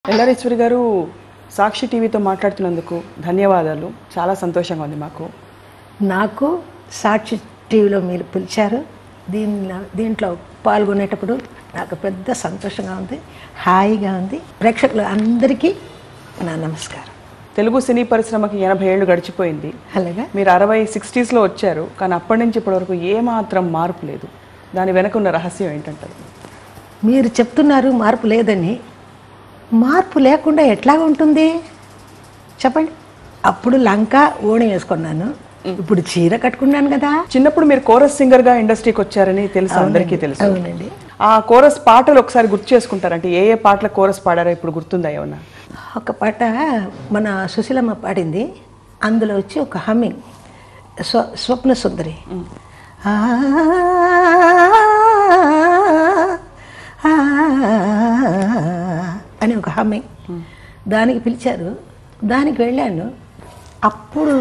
ఎల్లారేశ్వరి గారు సాక్షి టీవీతో మాట్లాడుతున్నందుకు ధన్యవాదాలు చాలా సంతోషంగా ఉంది మాకు నాకు సాక్షి టీవీలో మీరు పిలిచారు దీనిలో దీంట్లో పాల్గొనేటప్పుడు నాకు పెద్ద సంతోషంగా ఉంది హాయిగా ఉంది ప్రేక్షకులు అందరికీ నా నమస్కారం తెలుగు సినీ పరిశ్రమకి ఎనభై ఏళ్ళు గడిచిపోయింది అలాగా మీరు అరవై సిక్స్టీస్లో వచ్చారు కానీ అప్పటి నుంచి ఇప్పటివరకు ఏమాత్రం మార్పు లేదు దాని వెనక ఉన్న రహస్యం ఏంటంటారు మీరు చెప్తున్నారు మార్పు లేదని మార్పు లేకుండా ఎట్లా ఉంటుంది చెప్పండి అప్పుడు లంక ఓణి వేసుకున్నాను ఇప్పుడు చీర కట్టుకున్నాను కదా చిన్నప్పుడు మీరు కోరస్ సింగర్గా ఇండస్ట్రీకి వచ్చారని తెలుసు అందరికీ తెలుసు అవునండి ఆ కోరస్ పాటలు ఒకసారి గుర్తు చేసుకుంటారంటే ఏ ఏ పాటల కోరస్ పాడారో ఇప్పుడు గుర్తుందా ఏమన్నా ఒక పాట మన సుశీలమ్మ పాడింది అందులో వచ్చి ఒక హమ్మింగ్ స్వ స్వప్న సుందరి ఆ, ఆ, అని ఒక హమ్మింగ్ దానికి పిలిచారు దానికి వెళ్ళాను అప్పుడు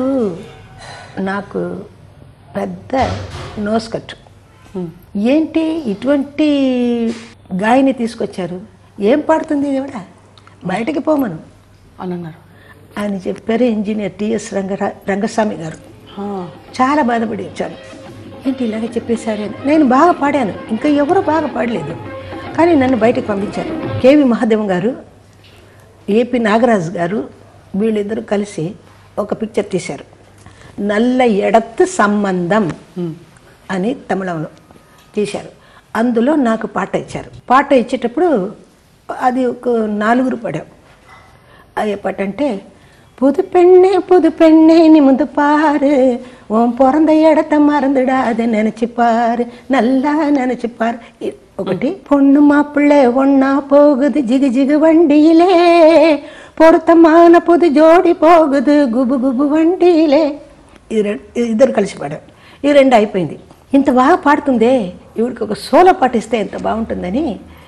నాకు పెద్ద నోస్ కట్టు ఏంటి ఇటువంటి గాయని తీసుకొచ్చారు ఏం పాడుతుంది ఇది కూడా బయటకి పోమను అని అన్నారు అని చెప్పారు ఇంజనీర్ టిఎస్ రంగరా రంగస్వామి గారు ఆ, చాలా బాధపడి వచ్చాను ఏంటి ఇలాగే చెప్పేశారు అని నేను బాగా పాడాను ఇంకా ఎవరు బాగా పాడలేదు కానీ నన్ను బయటకు పంపించారు కేవి మహాదేవం గారు ఏపీ నాగరాజు గారు వీళ్ళిద్దరూ కలిసి ఒక పిక్చర్ తీశారు నల్ల ఎడత్తు సంబంధం అని తమిళంలో తీశారు అందులో నాకు పాట ఇచ్చారు పాట ఇచ్చేటప్పుడు అది ఒక నాలుగురు పాడాం அது பாட்டன்ட்டு புது பெண்ணே புது பெண்ணே நிமிந்து பாரு உன் பிறந்த இடத்த மறந்துடாத நினைச்சு பாரு நல்லா நினைச்சு பாரு இ- ఒకటి பொண்ணு மாப்பிள்ளை ஒன்னா போகுது ஜிகு ஜிகு வண்டியிலே పొరుతమాన పుదు జోడి పోగుదు గుబు గుబు వండిలే ఇది రెం- ఇద్దరు కలిసి పాడారు ఈ రెండు అయిపోయింది ఇంత బాగా పాడుతుందే ఇవిడికి ఒక సోలో పాటిస్తే ఎంత బాగుంటుందని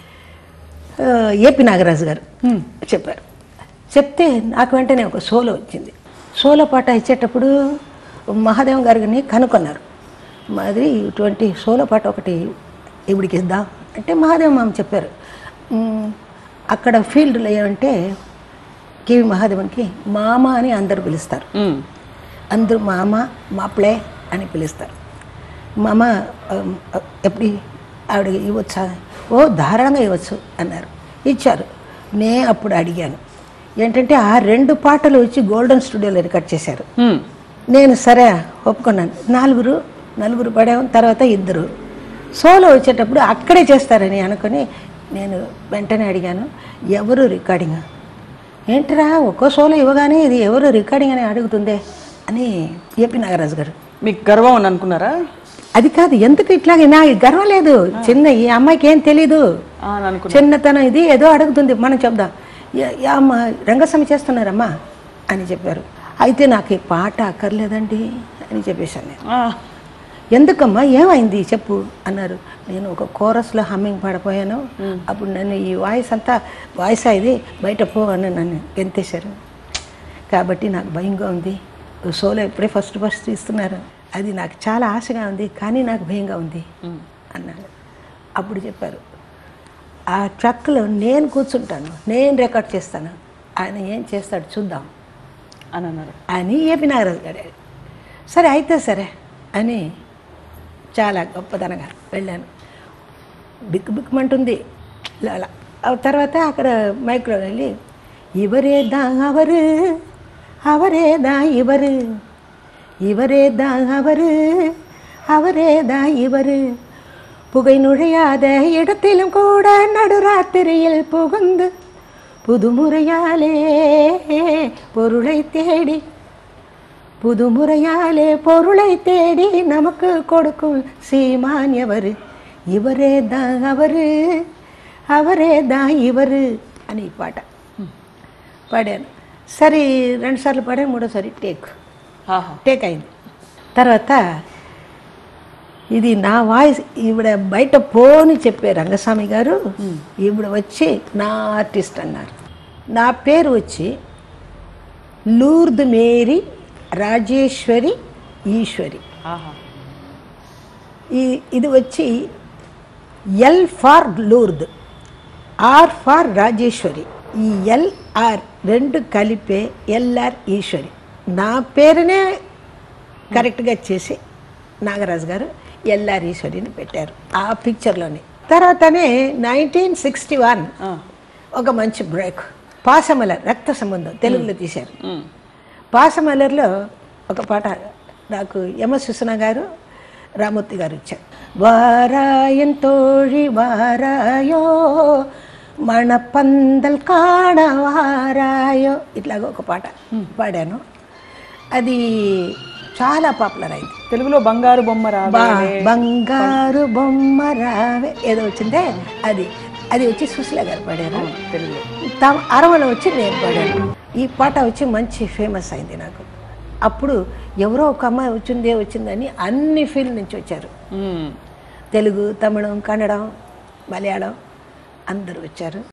ఆ, ఏపీ నాగరాజు గారు చెప్పారు చెప్తే నాకు వెంటనే ఒక సోలో వచ్చింది సోలో పాట ఇచ్చేటప్పుడు మహాదేవం గారిని కనుక్కున్నారు మాది ఇటువంటి సోలో పాట ఒకటి ఇవిడికి ఇద్దాం అంటే మహాదేవం మామ చెప్పారు "మ్, అక్కడ ఫీల్డ్లో ఏమంటే కేవి మహాదేవన్కి మామ అని అందరు పిలుస్తారు ఉమ్, అందరూ మామ మాప్లే అని పిలుస్తారు మామ అమ్, ఎప్పుడు ఆవిడ ఇవ్వచ్చా ఓ ధారాళంగా ఇవ్వచ్చు అన్నారు ఇచ్చారు నే అప్పుడు అడిగాను ఏంటంటే ఆ రెండు పాటలు వచ్చి గోల్డెన్ స్టూడియోలో రికార్డ్ చేశారు ఉమ్, నేను సరే ఒప్పుకున్నాను నలుగురు నలుగురు పడాము తర్వాత ఇద్దరు సోలో వచ్చేటప్పుడు అక్కడే చేస్తారని అనుకుని నేను వెంటనే అడిగాను ఎవరు రికార్డింగ్ ఏంటిరా ఒక్కో సోలో ఇవ్వగానే ఇది ఎవరు రికార్డింగ్ అని అడుగుతుందే అని ఏపీ నాగరాజు గారు మీకు గర్వం అని అనుకున్నారా అది కాదు ఎందుకు ఇట్లాగే నాకు గర్వం లేదు చిన్న ఈ అమ్మాయికి ఏం తెలీదు ఆ, అని అనుకున్నా చిన్నతనం ఇది ఏదో అడుగుతుంది మనం చెప్దాం "యా- యా అమ్మ రంగస్వామి చేస్తున్నారమ్మా అని చెప్పారు అయితే నాకు ఈ పాట అక్కర్లేదండి అని చెప్పేశాను నేను ఆ, ఎందుకమ్మా ఏమైంది చెప్పు అన్నారు నేను ఒక కోరస్లో హమ్మింగ్ పడిపోయాను అప్పుడు నన్ను ఈ వాయిస్ అంతా వాయిస్ ఇది బయట పో అని నన్ను గెంతేశారు కాబట్టి నాకు భయంగా ఉంది సోలో ఇప్పుడే ఫస్ట్ ఫస్ట్ ఇస్తున్నారు అది నాకు చాలా ఆశగా ఉంది కానీ నాకు భయంగా ఉంది అన్నాను అప్పుడు చెప్పారు ఆ ట్రక్లో నేను కూర్చుంటాను నేను రికార్డ్ చేస్తాను ఆయన ఏం చేస్తాడు చూద్దాం అని అన్నారు అని ఏపీ నాగరాజు గారు సరే అయితే సరే అని చాలా గొప్పదనగా వెళ్ళాను బిక్కు బిక్కుమంటుంది ఇలా అలా. ఆ తర్వాత అక్కడ మైక్లో వెళ్ళి ఇవరే దా అవరు అవరే దా ఇవరు இவரே தான் அவரு அவரே தான் இவரு புகை நுழையாத இடத்திலும் கூட நடுராத்திரியில் புகுந்து புதுமுறையாலே பொருளை தேடி புதுமுறையாலே பொருளை தேடி நமக்கு கொடுக்கும் சீமான் எவரு இவரே தான் அவரு அவரே தான் ఇవరు అని ఈ పాట పాడాను సరే రెండుసార్లు పాడాను మూడోసారి టేక్ ఆహా టేక్ అయింది తర్వాత ఇది నా వాయిస్ ఈవిడ బయట పోని చెప్పే రంగస్వామి గారు ఈవిడ వచ్చి నా ఆర్టిస్ట్ అన్నారు నా పేరు వచ్చి లూర్ద్ మేరీ రాజేశ్వరి ఈశ్వరి ఆహా ఈ ఇది వచ్చి L for Lourdes R for Rajeshwari ఈ ఎల్ఆర్ రెండు కలిపే ఎల్ఆర్ ఈశ్వరి నా పేరునే కరెక్ట్గా చేసి నాగరాజు గారు ఎల్ఆర్ ఈశ్వరిని పెట్టారు ఆ పిక్చర్లోనే తర్వాతనే నైన్టీన్ సిక్స్టీ వన్ ఒక మంచి బ్రేక్ పాసమల రక్త సంబంధం తెలుగులో తీశారు మ్మ్. పాసమలర్లో ఒక పాట నాకు యమ సుసన గారు రామూర్తి గారు ఇచ్చారు వారాయన్ తోഴി వారాయో మణపందల్ కాడ వారాయో ఇట్లాగ ఒక పాట పాడాను అది చాలా పాపులర్ అయింది తెలుగులో బంగారు బొమ్మ రావే బా- బంగారు బొమ్మ రావే ఏదో వచ్చిందే అది అది వచ్చి సుశీల గారు పాడారు తెలుగులో తమ అరవలో వచ్చి నేను పాడాను ఈ పాట వచ్చి మంచి ఫేమస్ అయింది నాకు అప్పుడు ఎవరో ఒక అమ్మాయి వచ్చిందే వచ్చిందని అన్ని ఫీల్డ్ నుంచి వచ్చారు మ్మ్. తెలుగు తమిళం కన్నడం మలయాళం అందరూ వచ్చారు